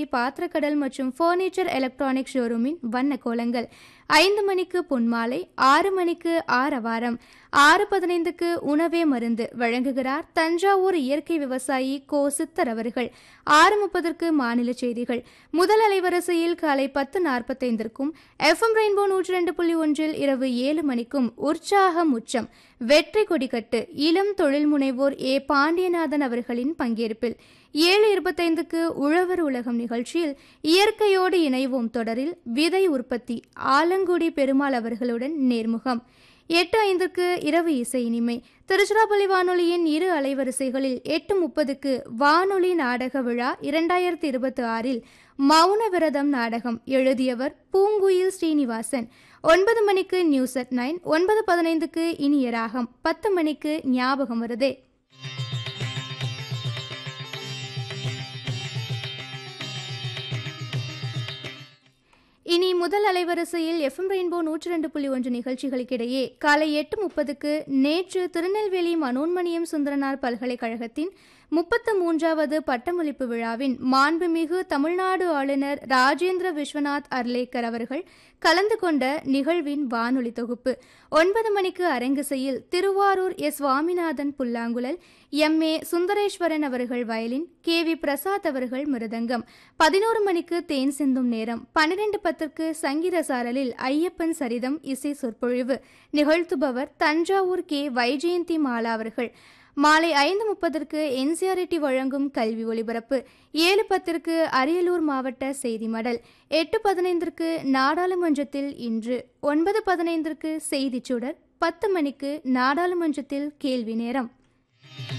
பாத்திரக்கடல் மற்றும் furniture electronic ஷோரூமின் வண்ண கோலங்கள் ஐந்து மணிக்கு பொன்மாலை ஆறு மணிக்கு ஆரவாரம் ஆறு பதினைந்துக்கு உணவே மருந்து வழங்குகிறார் தஞ்சாவூர் இயற்கை விவசாயி கோ சித்தர் அவர்கள் ஆறு முப்பதற்கு மாநில செய்திகள் முதல் அலைவரிசையில் காலை பத்து நாற்பத்தைந்திற்கும் எஃப்எம் ரெயின்போ நூற்றி ரெண்டு புள்ளி ஒன்றில் இரவு ஏழு மணிக்கும் உற்சாகம் உச்சம் வெற்றி கொடிக்கட்டு இளம் தொழில் முனைவோர் ஏ பாண்டியநாதன் அவர்களின் பங்கேற்பில் ஏழு இருபத்தைந்துக்கு உழவர் உலகம் நிகழ்ச்சியில் இயற்கையோடு இணைவோம் தொடரில் விதை உற்பத்தி ஆலங்குடி பெருமாள் அவர்களுடன் நேர்முகம் எட்டு ஐந்துக்கு இரவு இசை இனிமை திருச்சிராப்பள்ளி வானொலியின் இரு அலைவரிசைகளில் எட்டு முப்பதுக்கு வானொலி நாடக விழா இரண்டாயிரத்தி இருபத்தி ஆறில் மௌன விரதம் நாடகம் எழுதியவர் பூங்குயில் ஸ்ரீனிவாசன் ஒன்பது மணிக்கு நியூஸ் அட் நைன் ஒன்பது பதினைந்துக்கு இனிய ராகம் பத்து மணிக்கு ஞாபகம் வருதே இனி முதல் அலைவரிசையில் எஃப்எம் ரெயின்போ நூற்றி ரெண்டு புள்ளி ஒன்று நிகழ்ச்சிகளுக்கிடையே காலை எட்டு முப்பதுக்கு நேற்று திருநெல்வேலி மனோன்மணியம் சுந்தரனார் பல்கலைக்கழகத்தின் முப்பத்து மூன்றாவது பட்டமளிப்பு விழாவின் மாண்புமிகு தமிழ்நாடு ஆளுநர் ராஜேந்திர விஸ்வநாத் அர்லேக்கர் அவர்கள் கலந்து கொண்ட நிகழ்வின் வானொலி தொகுப்பு ஒன்பது மணிக்கு அரங்கிசையில் திருவாரூர் எஸ் சுவாமிநாதன் புல்லாங்குழல் எம் ஏ சுந்தரேஸ்வரன் அவர்கள் வயலின் கே வி பிரசாத் அவர்கள் மிருதங்கம் பதினோரு மணிக்கு தேன் சிந்தும் நேரம் பன்னிரண்டு பத்திற்கு சங்கீத சாரலில் ஐயப்பன் சரிதம் இசை சொற்பொழிவு நிகழ்த்துபவர் தஞ்சாவூர் கே வைஜெயந்தி மாலா அவர்கள் மாலை ஐந்து முப்பதற்கு என்சிஆர்டி வழங்கும் கல்வி ஒலிபரப்பு ஏழு பத்திற்கு அரியலூர் மாவட்ட செய்தி மடல் எட்டு பதினைந்திற்கு நாடாளுமன்றத்தில் இன்று ஒன்பது பதினைந்திற்கு செய்திச் சுடர் பத்து மணிக்கு நாடாளுமன்றத்தில் கேள்வி நேரம்